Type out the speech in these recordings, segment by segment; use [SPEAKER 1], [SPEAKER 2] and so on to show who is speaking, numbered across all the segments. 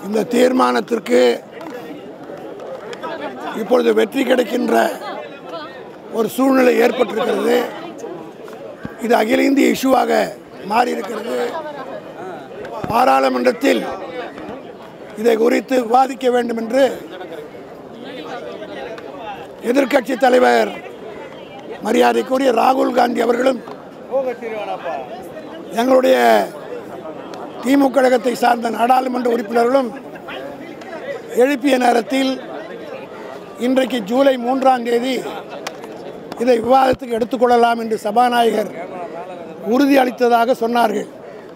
[SPEAKER 1] இந்த தீர்மானத்திற்கு இப்பொழுது வெற்றி கிடைக்கின்ற ஒரு சூழ்நிலை ஏற்பட்டிருக்கிறது இது அகில இந்திய இஷ்யூவாக மாறியிருக்கிறது பாராளுமன்றத்தில் இதை குறித்து விவாதிக்க வேண்டும் என்று எதிர்க்கட்சி தலைவர் மரியாதைக்குரிய ராகுல் காந்தி அவர்களும் எங்களுடைய திமுக கழகத்தை சார்ந்த நாடாளுமன்ற உறுப்பினர்களும் எழுப்பிய நேரத்தில் இன்றைக்கு ஜூலை மூன்றாம் தேதி இதை விவாதத்துக்கு எடுத்துக்கொள்ளலாம் என்று சபாநாயகர் உறுதியளித்ததாக சொன்னார்கள்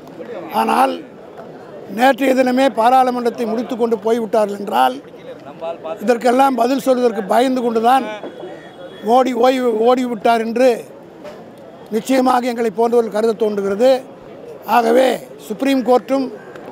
[SPEAKER 1] ஆனால் நேற்றைய தினமே பாராளுமன்றத்தை முடித்து கொண்டு போய்விட்டார்கள் என்றால் இதற்கெல்லாம் பதில் சொல்வதற்கு பயந்து கொண்டுதான் மோடி ஓய்வு ஓடிவிட்டார் என்று நிச்சயமாக எங்களை போன்றவர்கள் கருத தோன்றுகிறது ஆகவே சுப்ரீம் கோர்ட்டும்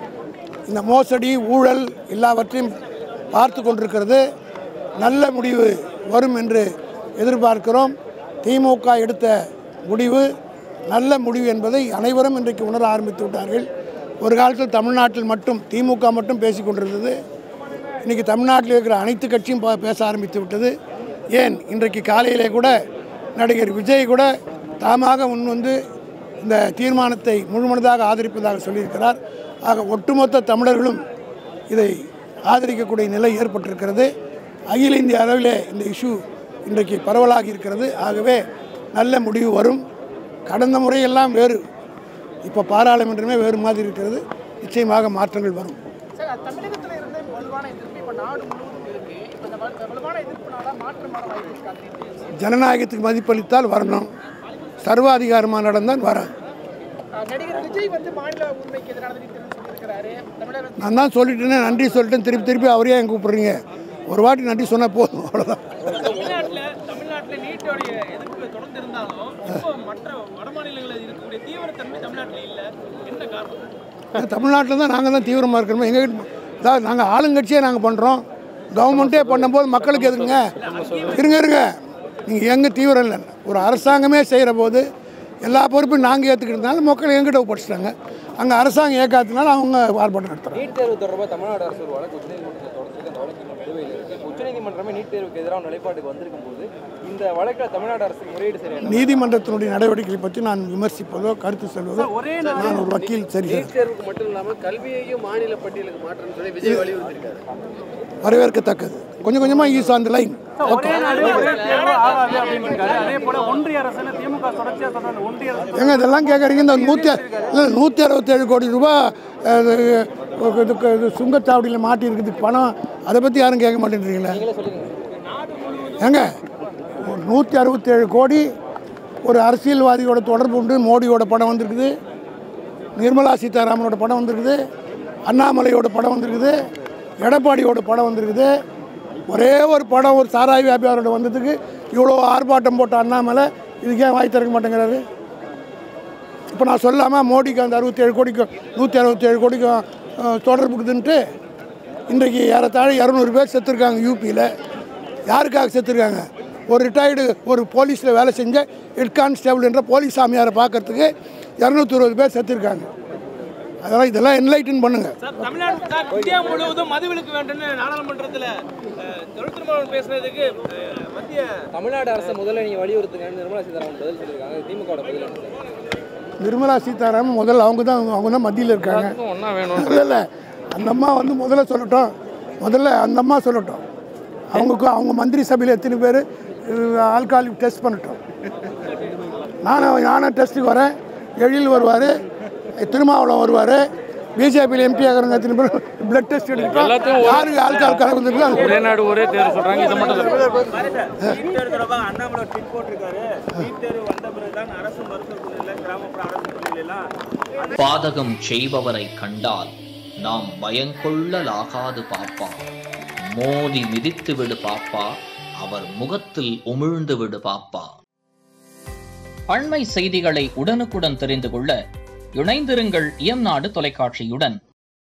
[SPEAKER 1] இந்த மோசடி ஊழல் எல்லாவற்றையும் பார்த்து கொண்டிருக்கிறது நல்ல முடிவு வரும் என்று எதிர்பார்க்கிறோம் திமுக எடுத்த முடிவு நல்ல முடிவு என்பதை அனைவரும் இன்றைக்கு உணர ஆரம்பித்து விட்டார்கள் ஒரு காலத்தில் தமிழ்நாட்டில் மட்டும் திமுக மட்டும் பேசி கொண்டிருந்தது இன்றைக்கி தமிழ்நாட்டில் இருக்கிற அனைத்து கட்சியும் பா- பேச ஆரம்பித்து விட்டது ஏன் இன்றைக்கு காலையிலே கூட நடிகர் விஜய் கூட தாமாக முன் வந்து இந்த தீர்மானத்தை முழுமனதாக ஆதரிப்பதாக சொல்லியிருக்கிறார் ஆக ஒட்டுமொத்த தமிழர்களும் இதை ஆதரிக்கக்கூடிய நிலை ஏற்பட்டிருக்கிறது அகில இந்திய அளவிலே இந்த இஷ்யூ இன்றைக்கு பரவலாகி இருக்கிறது ஆகவே நல்ல முடிவு வரும் கடந்த முறையெல்லாம் வேறு இப்போ பாராளுமன்றமே வேறு மாதிரி இருக்கிறது நிச்சயமாக மாற்றங்கள் வரும்
[SPEAKER 2] சார் அது தமிழகத்துல இருந்த வலுவான எதிர்ப்பு இப்ப நாடு முழுவதும் இருக்கு இப்ப இந்த வலு- வலுவான எதிர்ப்புனால மாற்றமான வாய்ப்பு இருக்கு அது எப்படி?
[SPEAKER 1] ஜனநாயகத்துக்கு மதிப்பளித்தால் வரணும் சர்வாதிகாரமாக நடந்தால் வராது
[SPEAKER 2] அஹ் நடிகர் விஜய் வந்து மாநில உரிமைக்கு எதிரானது நீக்கிறேன்னு சொல்லியிருக்கிறாரு தமிழக
[SPEAKER 1] நான் தான் சொல்லிட்டேனே நன்றி சொல்லிட்டேன் திருப்பி திருப்பி அவரே என் கூப்பிடுறீங்க ஒரு வாட்டி நன்றி சொன்னால் போதும் அவ்வளோதான்
[SPEAKER 3] தமிழ்நாட்டில் தமிழ்நாட்டில் நீட்டோடைய எதிர்ப்பு தொடர்ந்து இருந்தாலும் இப்போ மற்ற வட மாநிலங்களில் இருக்கக்கூடிய தீவிரத்தன்மை தமிழ்நாட்டில் இல்லை என்ன காரணம்
[SPEAKER 1] தமிழ்நாட்டில் தான் நாங்கள் தான் தீவிரமாக இருக்கிறோம் எங்கள் அதாவது நாங்கள் ஆளுங்கட்சியே நாங்கள் பண்ணுறோம் கவர்மெண்ட்டே பண்ணும்போது மக்களுக்கு எதுங்க இருங்க இருங்க நீங்கள் எங்கே தீவிரம் இல்லை ஒரு அரசாங்கமே செய்கிற போது எல்லா பொறுப்பையும் நாங்கள் ஏற்றுக்கிறதுனால மக்கள் எங்கிட்ட ஒப்படைச்சிட்டாங்க அங்கே அரசாங்கம் ஏற்காததுனால அவங்க ஆர்ப்பாட்டம் நடத்துகிறாங்க
[SPEAKER 4] நீட் தேர்வு தொடர்பாக தமிழ்நாடு அரசு ஒரு வழக்கு உச்சநீதிமன்றத்தில் தொடர்ச்சிருக்கு அந்த வழக்கு இன்னும் நிலுவையில் இருக்கு இப்போ உச்சநீதிமன்றமே நீட் தேர்வுக்கு எதிரான நிலைப்பாட்டுக்கு வந்திருக்கும் போது இந்த வழக்கில் தமிழ்நாடு அரசு முறையீடு செய்ய
[SPEAKER 1] நீதிமன்றத்தினுடைய நடவடிக்கைகளை பற்றி நான் விமர்சிப்பதோ கருத்து சொல்வதோ நான் ஒரு வக்கீல் சரி சார்
[SPEAKER 5] நீட் தேர்வுக்கு மட்டும் இல்லாமல் கல்வியையும் மாநில பட்டியலுக்கு மாற்றணும்னு சொல்லி விஜய் வலியுறுத்திருக்காரு
[SPEAKER 1] வரவேற்கத்தக்கது கொஞ்சம் கொஞ்சமாக ஈஸ் ஆன் த லைன்
[SPEAKER 3] ஒரே நாடு ஒரே தேர்வு ஆகாது அப்படின்னு இருக்காரு அதே போல ஒன்றிய அரசுன்னு திமுக தொடர்ச்சியாக சொல்றாங்க ஒன்றிய அரசு
[SPEAKER 1] ஏங்க இதெல்லாம் கேட்குறீங்க இந்த நூற்றி இல்லை நூற்றி அறுபத்தேழு கோடி ரூபா அஹ், இது- இதுக்கு இது சுங்கச்சாவடியில் மாட்டி இருக்குதுக்கு பணம் அதை பற்றி யாரும் கேட்க மாட்டேன்றீங்களே ஏங்க ஒரு நூற்றி அறுபத்தேழு கோடி ஒரு அரசியல்வாதியோட தொடர்பு உண்டு மோடியோட படம் வந்திருக்குது நிர்மலா சீதாராமனோட படம் வந்திருக்குது அண்ணாமலையோட படம் வந்திருக்குது எடப்பாடியோட படம் வந்திருக்குது ஒரே ஒரு படம் ஒரு சாராய் வியாபாரோட வந்ததுக்கு இவ்வளோ ஆர்ப்பாட்டம் போட்ட அண்ணாமலை இதுக்கு ஏன் வாய் திறக்க மாட்டேங்கிறாரு இப்போ நான் சொல்லாமல் மோடிக்கு அந்த அறுபத்தேழு கோடிக்கும் நூற்றி அறுபத்தேழு கோடிக்கும் அஹ், தொடர்பு இருக்குதுன்ட்டு இன்றைக்கு ஏறத்தாழ இரநூறு பேர் செத்துருக்காங்க யூபியில் யாருக்காக செத்துருக்காங்க ஒரு ரிட்டையர்டு ஒரு போலீஸில் வேலை செஞ்ச ஹெட் கான்ஸ்டேபிள் என்ற போலீஸ் சாமியாரை பார்க்கறதுக்கு இரநூத்தி இருபது பேர் செத்துருக்காங்க அதெல்லாம் இதெல்லாம் என்லைட்டன் பண்ணுங்கள்
[SPEAKER 3] சார் தமிழ்நாடு சார் இந்தியா முழுவதும் மதுவிலக்கு வேண்டும்னு நாடாளுமன்றத்தில் தொழில் திருமாவளவன் பேசுனதுக்கு அஹ், மத்திய
[SPEAKER 4] தமிழ்நாடு அரசு முதல்ல நீங்கள் வலியுறுத்துங்கன்னு நிர்மலா சீதாராமன் பதில் சொல்லியிருக்காங்க திமுக பதில் என்ன சார்
[SPEAKER 1] நிர்மலா சீதாராமன் முதல்ல அவங்க தான் அவங்க தான் மத்தியில் இருக்காங்க
[SPEAKER 4] ஒன்றா வேணும்
[SPEAKER 1] இல்லை இல்லை அந்த அம்மா வந்து முதல்ல சொல்லட்டும் முதல்ல அந்த அம்மா சொல்லட்டும் அவங்க அவங்க மந்திரி சபையில் எத்தனை பேர் ஆல்கால் டெஸ்ட் பண்ணட்டும் நானும் நானும் டெஸ்ட்டுக்கு வரேன் எழில் வருவார் திருமாவளம் வருவார் பிஜேபியில் எம்பி ஆகிறவங்க எத்தனை பேர் பிளட் டெஸ்ட் எடுத்துட்டோம் யாருக்கு ஆல்கால் கலந்துருக்கு அது
[SPEAKER 4] ஒரே நாடு ஒரே தேர்வு சொல்கிறாங்க இதை மட்டும்
[SPEAKER 3] நீட் தேர்வு தொடர்பாக அண்ணாமலை ட்வீட் போட்டிருக்காரு நீட் தேர்வு வந்த பிறகுதான் அரசு மருத்துவக் கல்லூரியில் கிராமப்புற அரசு பள்ளியிலெல்லாம்
[SPEAKER 6] பாதகம் செய்பவரை கண்டால் நாம் பயங்கொள்ளலாகாது பாப்பா மோதி மிதித்து விடு பாப்பா அவர் முகத்தில் உமிழ்ந்து விடு பாப்பா அண்மை செய்திகளை உடனுக்குடன் தெரிந்து கொள்ள இணைந்திருங்கள் இயம்நாடு தொலைக்காட்சியுடன்